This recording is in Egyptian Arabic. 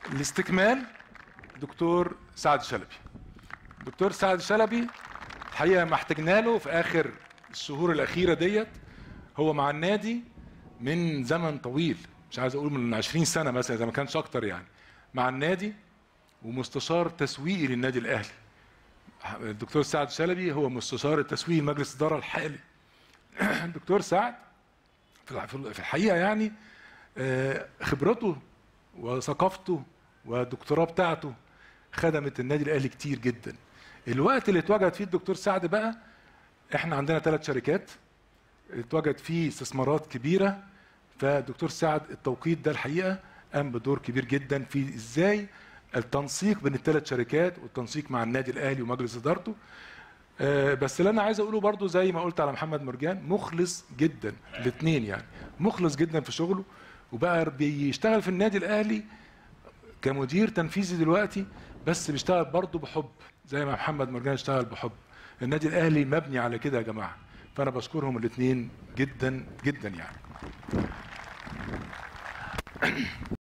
الاستكمال دكتور سعد شلبي دكتور سعد شلبي الحقيقه ما احتاجنا له في اخر الشهور الاخيره ديت هو مع النادي من زمن طويل مش عايز اقول من 20 سنه مثلا اذا ما كانش اكتر يعني مع النادي ومستشار تسويقي للنادي الاهلي الدكتور سعد شلبي هو مستشار التسويق مجلس الاداره الحالي الدكتور سعد في الحقيقه يعني خبرته وثقافته والدكتوراه بتاعته خدمت النادي الاهلي كتير جدا الوقت اللي اتوجد فيه الدكتور سعد بقى احنا عندنا ثلاث شركات اتوجد فيه استثمارات كبيره فالدكتور سعد التوقيت ده الحقيقه قام بدور كبير جدا في ازاي التنسيق بين الثلاث شركات والتنسيق مع النادي الاهلي ومجلس ادارته أه بس اللي انا عايز اقوله برضو زي ما قلت على محمد مرجان مخلص جدا الاثنين يعني مخلص جدا في شغله وبقى بيشتغل في النادي الاهلي كمدير تنفيذي دلوقتي بس بيشتغل برضه بحب زي ما محمد مرجان اشتغل بحب النادي الاهلي مبني على كده يا جماعه فانا بشكرهم الاثنين جدا جدا يعني